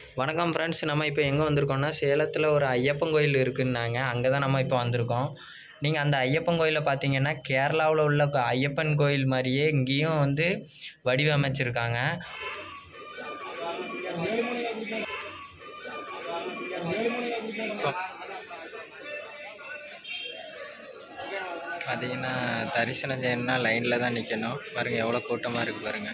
வணக்கம் ஃப்ரெண்ட்ஸ் நம்ம இப்போ எங்கே வந்திருக்கோம்னா சேலத்தில் ஒரு ஐயப்பன் கோயில் இருக்குன்னாங்க அங்கே தான் நம்ம இப்போ வந்திருக்கோம் நீங்கள் அந்த ஐயப்பன் கோயிலை பார்த்தீங்கன்னா கேரளாவில் உள்ள க- ஐயப்பன் கோயில் மாதிரியே இங்கேயும் வந்து வடிவமைச்சிருக்காங்க பார்த்தீங்கன்னா தரிசனம் செய்யணும்னா லைனில் தான் நிற்கணும் பாருங்கள் எவ்வளோ கூட்டமாக இருக்குது பாருங்கள்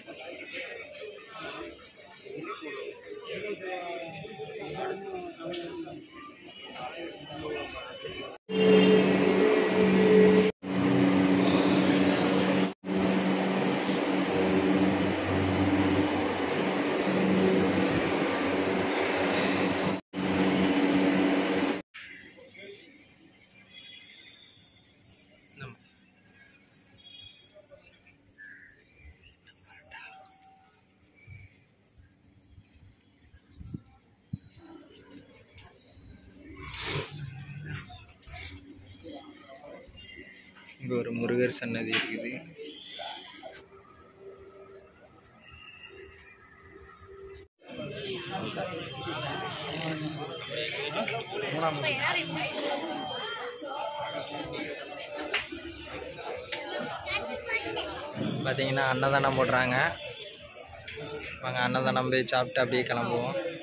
இங்கே ஒரு முருகர் சன்னதி இருக்குது பார்த்தீங்கன்னா அன்னதானம் போடுறாங்க வாங்க அன்னதானம் போய் சாப்பிட்டு அப்படியே கிளம்புவோம்